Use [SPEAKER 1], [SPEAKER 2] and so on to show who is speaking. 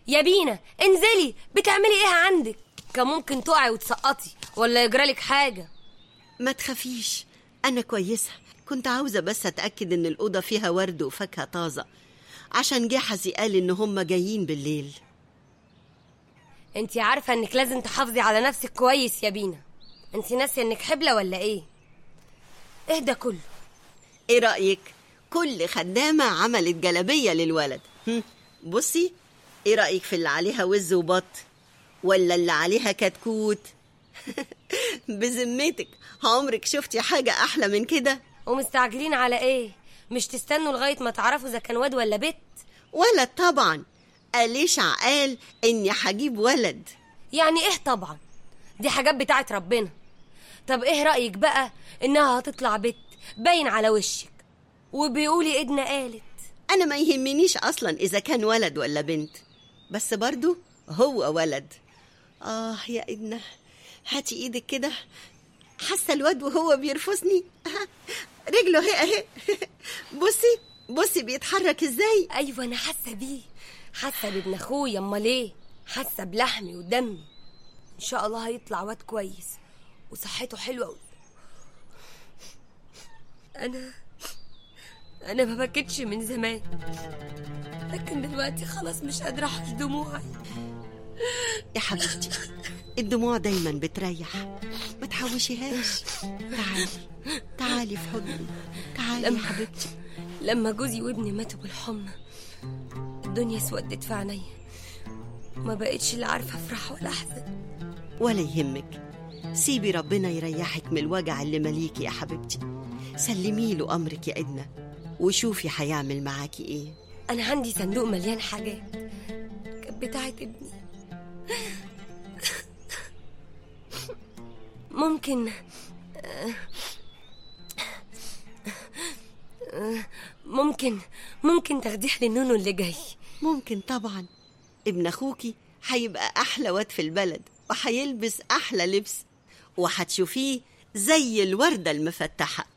[SPEAKER 1] يا بينا انزلي بتعملي ايه عندك كان ممكن تقعي وتسقطي ولا يجرالك حاجة
[SPEAKER 2] ما تخافيش أنا كويسة كنت عاوزة بس أتأكد إن الأوضة فيها ورد وفاكهة طازة عشان جحزي قال إن هم جايين بالليل
[SPEAKER 1] انتي عارفة انك لازم تحافظي على نفسك كويس يا بينا انتي ناسية انك حبلة ولا ايه اهدى كله
[SPEAKER 2] إيه رأيك؟ كل خدامة عملت جلبية للولد هم، بصي إيه رأيك في اللي عليها وز وبط؟ ولا اللي عليها كتكوت؟ بذمتك عمرك شفتي حاجة أحلى من كده؟
[SPEAKER 1] ومستعجلين على ايه مش تستنوا لغاية ما تعرفوا اذا كان واد ولا بت
[SPEAKER 2] ولد طبعا أليشع قال إني هجيب ولد
[SPEAKER 1] يعني ايه طبعا دي حاجات بتاعت ربنا طب ايه رأيك بقى انها هتطلع بت باين على وشك وبيقولي ايدنا قالت
[SPEAKER 2] أنا ما يهمنيش أصلا إذا كان ولد ولا بنت بس برضو هو ولد آه يا إدنا هاتي إيدك كده حاسة الواد وهو بيرفسني رجله هي أهي بصي بصي بيتحرك إزاي
[SPEAKER 1] ايوه انا حاسه بيه حاسه بابن اخويا امال ايه حاسه بلحمي ودمي ان شاء الله هيطلع واد كويس وصحته حلوه و... انا انا ما بكتش من زمان لكن دلوقتي خلاص مش قادره احط دموعي
[SPEAKER 2] يا حبيبتي الدموع دايما بتريح ما تحوشيهاش تعالي تعالي في حضني تعالي يا
[SPEAKER 1] لما-
[SPEAKER 2] حبيبتي
[SPEAKER 1] لما جوزي وابني ماتوا بالحمى الدنيا اسودت في عينيا ما بقتش لا عارفه افرح ولا احزن
[SPEAKER 2] ولا يهمك سيبي ربنا يريحك من الوجع اللي مليكي يا حبيبتي سلمي له أمرك يا إدنا وشوفي هيعمل معاكي إيه
[SPEAKER 1] انا عندي صندوق مليان حاجات كانت بتاعت ابني ممكن ممكن ممكن تاخديه للنونو اللي جاي
[SPEAKER 2] ممكن طبعا ابن أخوكي هيبقى أحلى واد في البلد وهيلبس أحلى لبس وهتشوفيه زي الوردة المفتحة